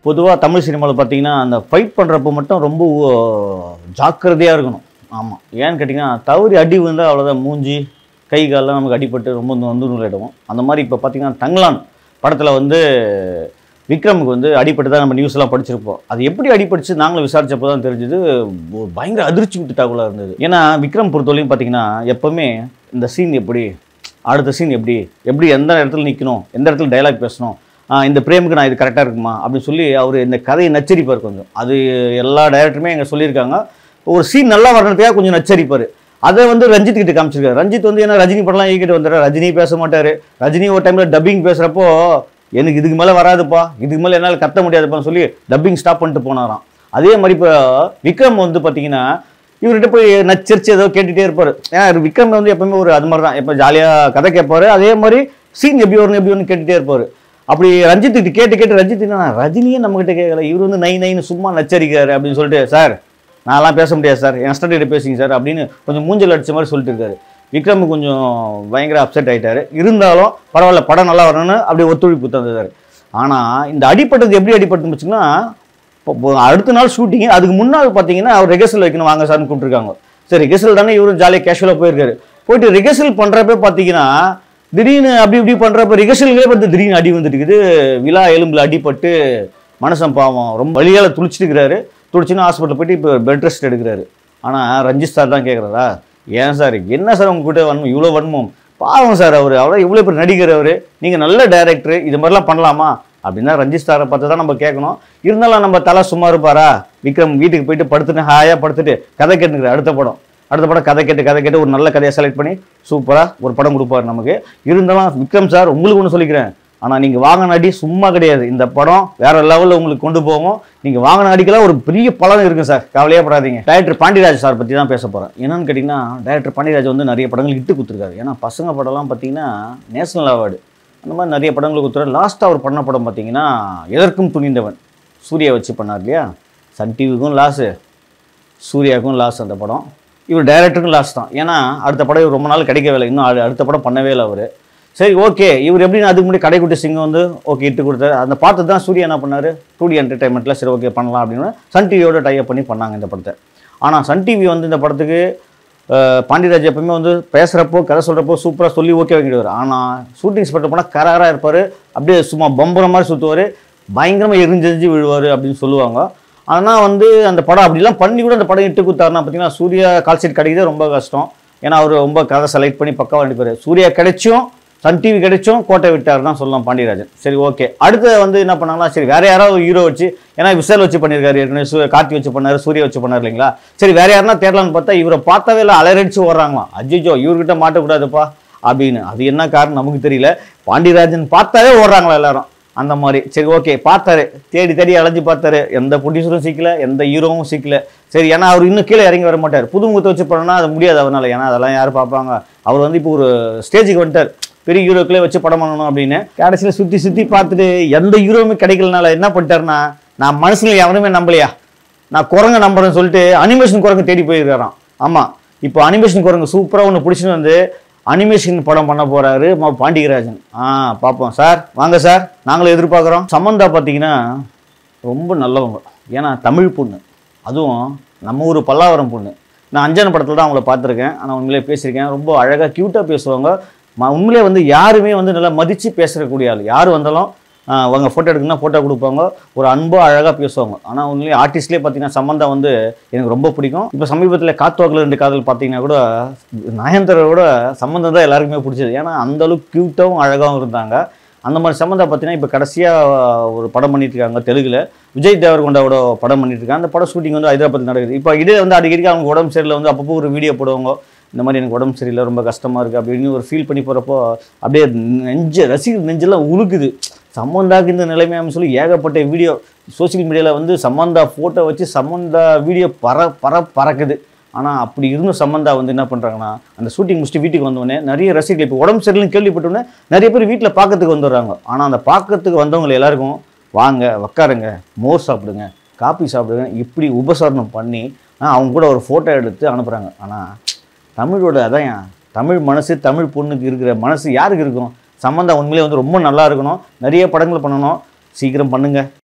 பொதுவாக தமிழ் சினிமாவில் பார்த்தீங்கன்னா அந்த ஃபைட் பண்ணுறப்போ மட்டும் ரொம்ப ஜாக்கிரதையாக இருக்கணும் ஆமாம் ஏன்னு கேட்டிங்கன்னா தவறி அடி விழுந்தால் அவ்வளோதான் மூஞ்சி கை கால்லாம் நமக்கு அடிபட்டு ரொம்ப வந்து நூலிடுவோம் அந்த மாதிரி இப்போ பார்த்தீங்கன்னா தங்கலான் படத்தில் வந்து விக்ரமுக்கு வந்து அடிபட்டு தான் நம்ம நியூஸ்லாம் படிச்சிருப்போம் அது எப்படி அடிபட்டுச்சு நாங்களும் விசாரிச்சப்போ தான் தெரிஞ்சது ஒரு பயங்கர அதிர்ச்சி விட்டு தகவலாக இருந்தது ஏன்னா விக்ரம் பொறுத்தவரையும் பார்த்தீங்கன்னா எப்போவுமே இந்த சீன் எப்படி அடுத்த சீன் எப்படி எப்படி எந்த இடத்துல நிற்கணும் எந்த இடத்துல டைலாக் பேசணும் ஆஹ் இந்த பிரேமுக்கு நான் இது கரெக்டாக இருக்குமா அப்படின்னு சொல்லி அவர் இந்த கதையை நச்சரிப்பார் கொஞ்சம் அது எல்லா டைரக்டருமே எங்க சொல்லியிருக்காங்க ஒரு சீன் நல்லா வரணுன்றதுக்காக கொஞ்சம் நச்சரிப்பார் அதை வந்து ரஞ்சித் கிட்ட காமிச்சிருக்காரு ரஞ்சித் வந்து என்ன ரஜினி படம்லாம் ஈக்கிட்டு வந்துடுறாரு ரஜினி பேச மாட்டார் ரஜினி ஒரு டைமில் டப்பிங் பேசுகிறப்போ எனக்கு இதுக்கு மேலே வராதுப்பா இதுக்கு மேலே என்னால் கத்த முடியாதுப்பான்னு சொல்லி டப்பிங் ஸ்டாப் பண்ணிட்டு போனாராம் அதே மாதிரி இப்போ விக்ரம் வந்து பார்த்தீங்கன்னா இவர்கிட்ட போய் நச்சரிச்சு ஏதோ கேட்டுகிட்டே இருப்பார் ஏன்னா விக்ரம் வந்து எப்பவுமே ஒரு அது மாதிரி தான் எப்போ ஜாலியாக கதை கேட்பாரு அதே மாதிரி சீன் எப்படி வரும் எப்படி வரும்னு கேட்டுகிட்டே இருப்பார் அப்படி ரஞ்சித் கிட்ட கேட்டு கேட்டு ரஞ்சித் என்ன ரஜினியே நம்மகிட்ட கேட்கல இவர் வந்து நை நைன்னு சும்மா நச்சரிக்காரு அப்படின்னு சொல்லிட்டு சார் நான்லாம் பேச முடியாது சார் என் ஸ்டடிகிட்ட பேசுங்க சார் அப்படின்னு கொஞ்சம் மூஞ்சல் அடிச்ச மாதிரி சொல்லிட்டு இருக்காரு விக்ரம் கொஞ்சம் பயங்கர அப்செட் ஆயிட்டாரு இருந்தாலும் பரவாயில்ல படம் நல்லா வரணும்னு அப்படியே ஒத்துழைப்பு தந்தாரு ஆனால் இந்த அடிப்பட்டது எப்படி அடிப்பட்டுன்னு வச்சுன்னா இப்போ இப்போ அடுத்த நாள் ஷூட்டிங் அதுக்கு முன்னாள் பார்த்தீங்கன்னா அவர் ரிகர்சல் வைக்கணும் வாங்க சார்னு கூப்பிட்டுருக்காங்க சரி ரிகர்சல் தானே இவரும் ஜாலியாக கேஷுவலாக போயிருக்காரு போயிட்டு ரிகர்சல் பண்ணுறப்ப பார்த்தீங்கன்னா திடீர்னு அப்படி இப்படி பண்ணுறப்ப ரிகர்சல்களே பார்த்து திடீர்னு அடி வந்துட்டுக்குது விழா எலும்பில் அடிபட்டு மனுஷன் பாவம் ரொம்ப வழியால் துளிச்சிட்டு இருக்கிறாரு துளிச்சுன்னு ஹாஸ்பிட்டல் போயிட்டு இப்போ பெட் ரெஸ்ட் எடுக்கிறாரு ஆனால் ரஞ்சித் சார் தான் கேட்குறாரா ஏன் சார் என்ன சார் உங்ககிட்ட வன்மம் இவ்வளோ வன்மம் பாவம் சார் அவர் அவ்வளோ இவ்வளோ பேர் நடிகர் அவர் நீங்கள் நல்ல டைரக்டர் இது மாதிரிலாம் பண்ணலாமா அப்படின்னா ரஞ்சித் சாரை பார்த்து தான் நம்ம கேட்கணும் இருந்தாலும் நம்ம தலை சும்மா இருப்பாரா விக்ரம் வீட்டுக்கு போயிட்டு படுத்துட்டு ஹாயாக படுத்துட்டு கதை கேட்டுக்கிறார் அடுத்த படம் அடுத்த படம் கதை கேட்டு கதை கேட்டு ஒரு நல்ல கதையை செலக்ட் பண்ணி சூப்பராக ஒரு படம் கொடுப்பாரு நமக்கு இருந்தாலும் விக்ரம் சார் உங்களுக்கு ஒன்று சொல்லிக்கிறேன் ஆனால் நீங்கள் வாங்கின அடி சும்மா கிடையாது இந்த படம் வேற லெவலில் உங்களுக்கு கொண்டு போகும் நீங்கள் வாங்கின அடிக்கெல்லாம் ஒரு பெரிய பலன் இருக்கும் சார் கவலையே படாதீங்க டைரக்டர் பாண்டியராஜ் சார் பற்றி தான் பேச போகிறேன் என்னன்னு கேட்டிங்கன்னா டைரக்டர் பாண்டியராஜ் வந்து நிறைய படங்கள் இட்டு கொடுத்துருக்காரு ஏன்னா பசங்க படம்லாம் பார்த்தீங்கன்னா நேஷனல் அவார்டு அந்த மாதிரி நிறைய படங்கள் கொடுத்துரு லாஸ்ட்டாக அவர் பண்ண படம் பார்த்தீங்கன்னா எதற்கும் துணிந்தவன் சூர்யா வச்சு பண்ணார் இல்லையா சன் டிவிக்கும் லாஸு சூர்யாவுக்கும் லாஸ் அந்த படம் இவர் டைரக்டருக்கும் லாஸ் தான் ஏன்னா அடுத்த படம் இவர் ரொம்ப நாள் கிடைக்கவே இல்லை இன்னும் அடு- அடுத்த படம் பண்ணவே இல்லை அவர் சரி ஓகே இவர் எப்படின்னு அதுக்கு முன்னாடி கடைக்குட்டி சிங்கம் வந்து ஓகே இட்டு கொடுத்தாரு அந்த பார்த்து தான் சூர்யா என்ன பண்ணார் டூ டி என்டர்டைன்மெண்ட்டில் சரி ஓகே பண்ணலாம் அப்படின்னு சன் டிவியோட டைப் பண்ணி பண்ணாங்க இந்த படத்தை ஆனால் சன் டிவி வந்து இந்த படத்துக்கு அஹ், பாண்டியராஜ் எப்பவுமே வந்து பேசுகிறப்போ கதை சொல்கிறப்போ சூப்பராக சொல்லி ஓகே வாங்கிடுவார் ஆனால் ஷூட்டிங் ஸ்பாட்டில் போனால் கராராக இருப்பார் அப்படியே சும்மா பம்புற மாதிரி சுற்றுவார் பயங்கரமாக எரிஞ்செறிஞ்சு விழுவார் அப்படின்னு சொல்லுவாங்க ஆனால் வந்து அந்த படம் அப்படிலாம் பண்ணி கூட அந்த படம் இட்டு கொடுத்தாருன்னா பார்த்தீங்கன்னா சூர்யா கால் சீட் கிடைக்கிறதே ரொம்ப கஷ்டம் ஏன்னா அவர் ரொம்ப கதை செலக்ட் பண்ணி பக்காவாக நடிப்பார் சூர்யா கிடைச்சும் சன் டிவி கிடைச்சும் கோட்டை விட்டார் தான் சொல்லலாம் பாண்டியராஜன் சரி ஓகே அடுத்து வந்து என்ன பண்ணாங்களா சரி வேற யாராவது ஹீரோ வச்சு ஏன்னா விசால் வச்சு பண்ணியிருக்காரு ஏற்கனவே சூ கார்த்தி வச்சு பண்ணாரு சூர்யா வச்சு பண்ணார் இல்லைங்களா சரி வேற யாருன்னா தேடலான்னு பார்த்தா இவரை பார்த்தாவே இல்லை அலரடிச்சு ஓடுறாங்களாம் அஜிஜோ இவர்கிட்ட மாட்டக்கூடாதுப்பா அப்படின்னு அது என்ன காரணம் நமக்கு தெரியல பாண்டியராஜன் பார்த்தாவே ஓடுறாங்களா எல்லாரும் அந்த மாதிரி சரி ஓகே பார்த்தாரு தேடி தேடி அலைஞ்சு பார்த்தாரு எந்த ப்ரொடியூசரும் சிக்கல எந்த ஹீரோவும் சிக்கல சரி ஏன்னா அவர் இன்னும் கீழே இறங்கி வர மாட்டார் புது முகத்தை வச்சு பண்ணனா அது முடியாது அவரால் ஏன்னா அதெல்லாம் யார் பார்ப்பாங்க அவர் வந்து இப்போ ஒரு ஸ்டேஜுக்கு வந்துட்டார் பெரிய ஹீரோக்களே வச்சு படம் பண்ணணும் அப்படின்னு கடைசியில் சுற்றி சுற்றி பார்த்துட்டு எந்த ஹீரோவுமே கிடைக்கலனால என்ன பண்ணிட்டாருன்னா நான் மனசுல எவனுமே நம்பலையா நான் குரங்க நம்புறேன்னு சொல்லிட்டு அனிமேஷன் குரங்கு தேடி போயிருக்காராம் ஆமாம் இப்போ அனிமேஷன் குரங்கு சூப்பராக ஒன்று பிடிச்சின்னு வந்து அனிமேஷன் படம் பண்ண போறாரு மா பாண்டியராஜன் ஆ பார்ப்போம் சார் வாங்க சார் நாங்களும் எதிர்பார்க்குறோம் சமந்தா பார்த்தீங்கன்னா ரொம்ப நல்லவங்க ஏன்னா தமிழ் பொண்ணு அதுவும் நம்ம ஊர் பல்லாவரம் பொண்ணு நான் அஞ்சான படத்தில் தான் அவங்கள பார்த்துருக்கேன் ஆனால் உண்மையிலே பேசியிருக்கேன் ரொம்ப அழகாக க்யூட்டாக பேசுவாங்க ம- உண்மையிலே வந்து யாருமே வந்து நல்லா மதித்து பேசக்கூடிய ஆள் யார் வந்தாலும் ஆ, அவங்க ஃபோட்டோ எடுக்கணும்னா ஃபோட்டோ கொடுப்பாங்க ஒரு அன்பாக அழகாக பேசுவாங்க ஆனால் உண்மையிலே ஆர்டிஸ்ட்லேயே பார்த்தீங்கன்னா சம்மந்தா வந்து எனக்கு ரொம்ப பிடிக்கும் இப்போ சமீபத்தில் காத்துவாக்கில் ரெண்டு காதல் பார்த்தீங்கன்னா கூட நயன்தாரோட சம்மந்தம் தான் எல்லாருக்குமே பிடிச்சது ஏன்னா அந்த அளவுக்கு க்யூட்டாகவும் அழகாகவும் இருந்தாங்க அந்த மாதிரி சம்மந்தா பார்த்தீங்கன்னா இப்போ கடைசியாக ஒரு படம் பண்ணிட்டு இருக்காங்க தெலுங்குல விஜய் தேவர்கொண்டாவோட படம் பண்ணிட்டு இருக்காங்க அந்த படம் ஷூட்டிங் வந்து ஹைதராபாத் நடக்குது இப்போ இதே வந்து அடிக்கடி அவங்க உடம்பு சரியில்லை வந்து அப்பப்போ ஒரு வீடியோ போடுவாங்க இந்த மாதிரி எனக்கு உடம்பு சரியில்லை ரொம்ப கஷ்டமாக இருக்குது அப்படின்னு ஒரு ஃபீல் பண்ணி போகிறப்போ அப்படியே நெஞ்ச ரசிகர் நெஞ்செல்லாம் உருக்குது சம்மந்தாக்கு இந்த நிலைமையாம சொல்லி ஏகப்பட்ட வீடியோ சோஷியல் மீடியாவில் வந்து சம்மந்தா ஃபோட்டோ வச்சு சம்மந்தா வீடியோ பற பற பறக்குது ஆனால் அப்படி இருந்தும் சம்மந்தா வந்து என்ன பண்ணுறாங்கன்னா அந்த ஷூட்டிங் முடிச்சுட்டு வீட்டுக்கு வந்தோடனே நிறைய ரசிகர்கள் இப்போ உடம்பு சரியில்லைன்னு கேள்விப்பட்டோன்னே நிறைய பேர் வீட்டில் பார்க்கறதுக்கு வந்துடுறாங்க ஆனால் அந்த பார்க்கறதுக்கு வந்தவங்க எல்லாருக்கும் வாங்க உக்காருங்க மோர் சாப்பிடுங்க காப்பி சாப்பிடுங்க இப்படி உபசரணம் பண்ணி ஆ, அவங்க கூட ஒரு ஃபோட்டோ எடுத்து அனுப்புகிறாங்க ஆனால் தமிழோட அதான் ஏன் தமிழ் மனசு தமிழ் பொண்ணுக்கு இருக்கிற மனசு யாருக்கு இருக்கும் சம்மந்தம் உண்மையிலே வந்து ரொம்ப நல்லா இருக்கணும் நிறைய படங்கள் பண்ணணும் சீக்கிரம் பண்ணுங்க